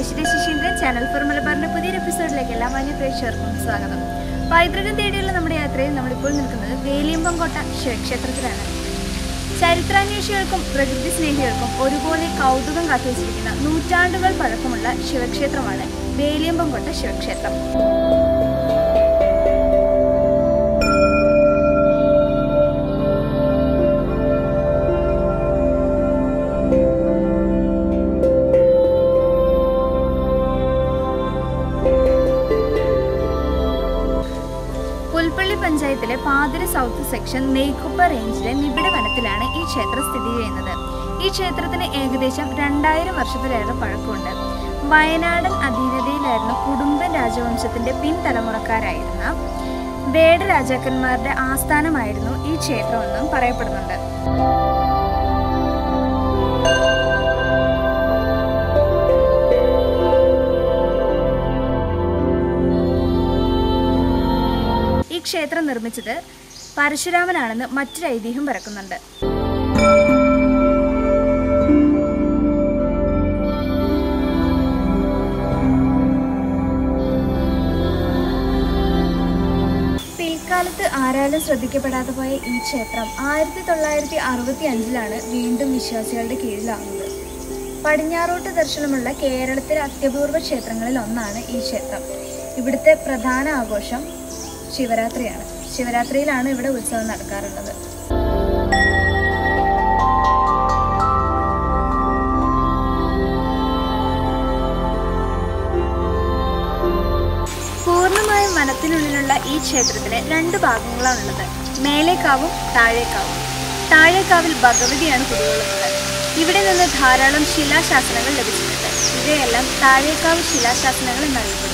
Aishwarya Saseendran channel for മലബാറിന്റെ പുതിയൊരു എപ്പിസോഡിലേക്ക് എല്ലാ മാന്യ പ്രേക്ഷകർക്കും സ്വാഗതം പൈതൃകം തേടിയുള്ള നമ്മുടെ യാത്രയിൽ നമ്മളിപ്പോൾ നിൽക്കുന്നത് വേലിയമ്പംകോട്ട ശിവക്ഷേത്രത്തിലാണ് ചരിത്രാന്വേഷികൾക്കും പ്രകൃതി സ്നേഹികൾക്കും ഒരുപോലെ കൗതുകം കാത്തുവച്ചിരിക്കുന്ന നൂറ്റാണ്ടുകൾ പഴക്കമുള്ള ശിവക്ഷേത്രമാണ് വേലിയമ്പംകോട്ട ശിവക്ഷേത്രം പുൽപ്പള്ളി പഞ്ചായത്തിലെ പാതിര സൗത്ത് സെക്ഷൻ നെയ്ക്കുപ്പ റേഞ്ചിലെ നിബിഡ വനത്തിലാണ് ഈ ക്ഷേത്രം സ്ഥിതി ചെയ്യുന്നത് ഈ ക്ഷേത്രത്തിന് ഏകദേശം രണ്ടായിരം വർഷത്തിലേറെ പഴക്കമുണ്ട് വയനാടൻ അധീനതയിലായിരുന്ന കുടുംബൻ രാജവംശത്തിന്റെ പിൻതലമുറക്കാരായിരുന്ന വേട രാജാക്കന്മാരുടെ ആസ്ഥാനമായിരുന്നു ഈ ക്ഷേത്രമെന്നും പറയപ്പെടുന്നുണ്ട് ഈ ക്ഷേത്രം നിർമ്മിച്ചത് പരശുരാമനാണെന്ന് മറ്റൊരു ഐതിഹ്യം പരക്കുന്നുണ്ട് പിൽക്കാലത്ത് ആരാലും ശ്രദ്ധിക്കപ്പെടാതെ പോയ ഈ ക്ഷേത്രം ആയിരത്തി തൊള്ളായിരത്തി അറുപത്തി അഞ്ചിലാണ് വീണ്ടും വിശ്വാസികളുടെ കീഴിലാവുന്നത് പടിഞ്ഞാറോട്ട് ദർശനമുള്ള കേരളത്തിലെ അത്യപൂർവ ക്ഷേത്രങ്ങളിൽ ഒന്നാണ് ഈ ക്ഷേത്രം ഇവിടുത്തെ പ്രധാന ആഘോഷം ശിവരാത്രിയാണ് ശിവരാത്രിയിലാണ് ഇവിടെ ഉത്സവം നടക്കാറുള്ളത് പൂർണ്ണമായും വനത്തിനുള്ളിലുള്ള ഈ ക്ഷേത്രത്തിന് രണ്ട് ഭാഗങ്ങളാണുള്ളത് മേലേക്കാവും താഴേക്കാവും താഴേക്കാവിൽ ഭഗവതിയാണ് കുടികൊള്ളുന്നത് ഇവിടെ നിന്ന് ധാരാളം ശിലാശാസനങ്ങൾ ലഭിച്ചിട്ടുണ്ട് ഇവയെല്ലാം താഴേക്കാവ് ശിലാശാസനങ്ങൾ എന്നറിയപ്പെടുന്നു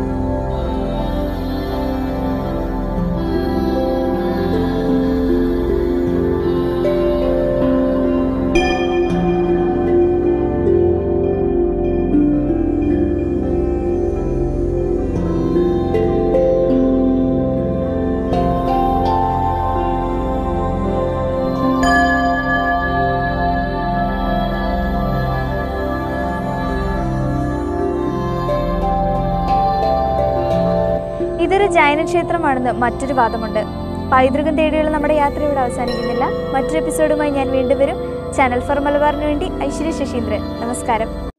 ഇതൊരു ജൈന ക്ഷേത്രമാണെന്ന് മറ്റൊരു വാദമുണ്ട് പൈതൃകം തേടിയുള്ള നമ്മുടെ യാത്ര ഇവിടെ അവസാനിക്കുന്നില്ല മറ്റൊരു എപ്പിസോഡുമായി ഞാൻ വീണ്ടും വരും ചാനൽ ഫോർ മലബാറിന് വേണ്ടി ഐശ്വര്യ ശശീന്ദ്രൻ നമസ്കാരം